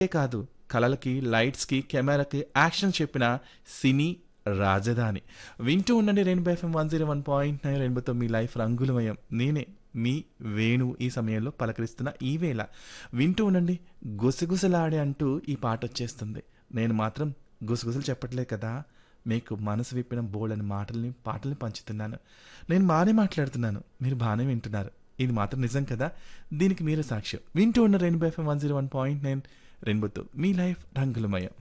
కాదు కళలకి లైట్స్కి కెమెరాకి యాక్షన్ చెప్పిన సినీ రాజధాని వింటూ ఉండండి rainbow FM one zero one point nine రెయిన్బోతో మీ లైఫ్ రంగులమయం నేనే మీ వేణు ఈ సమయంలో పలకరిస్తున్న ఈ వేళ వింటూ ఉండండి గుసగుసలాడే అంటూ ఈ పాట వచ్చేస్తుంది నేను మాత్రం గుసగుసలు చెప్పట్లే కదా మీకు మనసు విప్పిన బోల్డని మాటల్ని పాటల్ని పంచుతున్నాను నేను బాగానే మాట్లాడుతున్నాను మీరు బాగానే వింటున్నారు ఇది మాత్రం నిజం కదా దీనికి మీరు సాక్ష్యం వింటూ ఉన్న rainbow FM one zero one point nine రెయిన్బోతో మీ లైఫ్ రంగులమయం